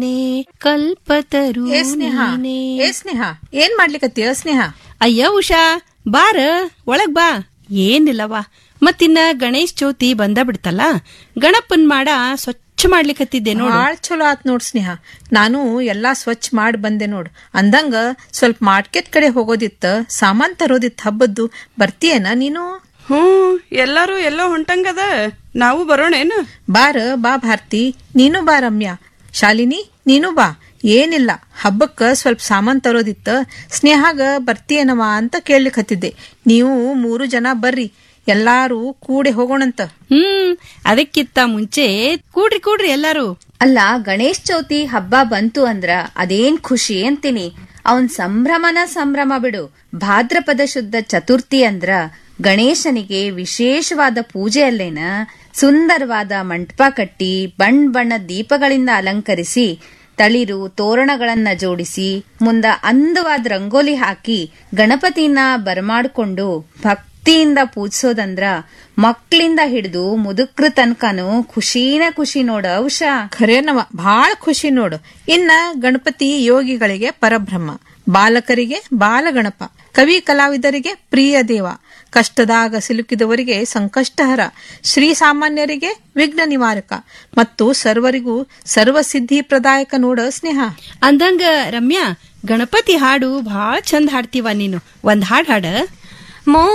ಕಲ್ಪತರು ಏ ಸ್ನೇಹ ನೀನೇ. ಏ ಸ್ನೇಹ ಏನ್ ಮಾಡ್ಲಿಕತ್ತೀಯ ಸ್ನೇಹ ಅಯ್ಯ ಉಷಾ ಬಾರ ಒಳಗ್ ಬಾ ಏನಿಲ್ಲವಾ ಮತ್ತಿನ್ನ ಗಣೇಶ್ ಚೌತಿ ಬಂದ ಬಿಡ್ತಲ್ಲ ಗಣಪನ್ ಮಾಡ ಸ್ವಚ್ಛ ಮಾಡ್ಲಿಕತ್ತಿದ್ದೆ ನೋಡು ಬಾಳ್ ಚಲೋ ಆತ್ ನೋಡ್ ಸ್ನೇಹ ನಾನು ಎಲ್ಲಾ ಸ್ವಚ್ಛ ಮಾಡಿ ಬಂದೆ ನೋಡ್ ಅಂದಂಗ ಸ್ವಲ್ಪ ಮಾರ್ಕೆಟ್ ಕಡೆ ಹೋಗೋದಿತ್ತ ಸಾಮಾನ್ ತರೋದಿತ್ತ ಹಬ್ಬದ್ದು ಬರ್ತೀಯನ ನೀನು ಹ್ಞೂ ಎಲ್ಲಾರು ಎಲ್ಲೋ ಹೊಂಟಂಗದ ನಾವು ಬರೋಣೇನು ಬಾರ ಬಾ ಭಾರತಿ ನೀನು ಬಾ ರಮ್ಯಾ ಶಾಲಿನಿ ನೀನು ಬಾ ಏನಿಲ್ಲ ಹಬ್ಬಕ್ಕ ಸ್ವಲ್ಪ ಸಾಮಾನ್ ತರೋದಿತ್ತ ಸ್ನೇಹಾಗ ಬರ್ತೀಯನವ ಅಂತ ಕೇಳ್ಲಿಕತ್ತಿದ್ದೆ ನೀವು ಮೂರು ಜನ ಬರ್ರಿ ಎಲ್ಲಾರು ಕೂಡಿ ಹೋಗೋಣಂತ ಹ್ಮ್ ಅದಕ್ಕಿಂತ ಮುಂಚೆ ಕೂಡ್ರಿ ಕೂಡ್ರಿ ಎಲ್ಲಾರು ಅಲ್ಲ ಗಣೇಶ್ ಚೌತಿ ಹಬ್ಬ ಬಂತು ಅಂದ್ರ ಅದೇನ್ ಖುಷಿ ಅಂತೀನಿ ಅವನ್ ಸಂಭ್ರಮನ ಸಂಭ್ರಮ ಬಿಡು ಭಾದ್ರಪದ ಶುದ್ಧ ಚತುರ್ಥಿ ಅಂದ್ರ ಗಣೇಶನಿಗೆ ವಿಶೇಷವಾದ ಪೂಜೆ ಅಲ್ಲೇನ ಸುಂದರವಾದ ಮಂಟಪ ಕಟ್ಟಿ ಬಣ್ಣ ಬಣ್ಣದ ದೀಪಗಳಿಂದ ಅಲಂಕರಿಸಿ ತಳಿರು ತೋರಣಗಳನ್ನ ಜೋಡಿಸಿ ಮುಂದ ಅಂದವಾದ ರಂಗೋಲಿ ಹಾಕಿ ಗಣಪತಿನ ಬರಮಾಡ್ಕೊಂಡು ಭಕ್ತಿಯಿಂದ ಪೂಜಿಸೋದಂದ್ರ ಮಕ್ಳಿಂದ ಹಿಡಿದು ಮುದುಕ್ರ ತನಕನು ಖುಷಿನ ಖುಷಿ ನೋಡ ಉಷಾ ಖರೇನವ ಬಹಳ ಖುಷಿ ನೋಡು ಇನ್ನ ಗಣಪತಿ ಯೋಗಿಗಳಿಗೆ ಪರಬ್ರಹ್ಮ ಬಾಲಕರಿಗೆ ಬಾಲಗಣಪ ಕವಿ ಕಲಾವಿದರಿಗೆ ಪ್ರಿಯ ದೇವ ಕಷ್ಟದಾಗ ಸಿಲುಕಿದವರಿಗೆ ಸಂಕಷ್ಟಹರ ಶ್ರೀ ಸಾಮಾನ್ಯರಿಗೆ ವಿಘ್ನ ನಿವಾರಕ ಮತ್ತು ಸರ್ವರಿಗೂ ಸರ್ವಸಿದ್ಧಿ ಪ್ರದಾಯಕ ನೋಡ ಸ್ನೇಹ ಅಂದಂಗ ರಮ್ಯಾ ಗಣಪತಿ ಹಾಡು ಭಾಳ ಚಂದ ಹಾಡ್ತೀವ ನೀನು ಒಂದ್ ಹಾಡ್ ಹಾಡ ಮೋ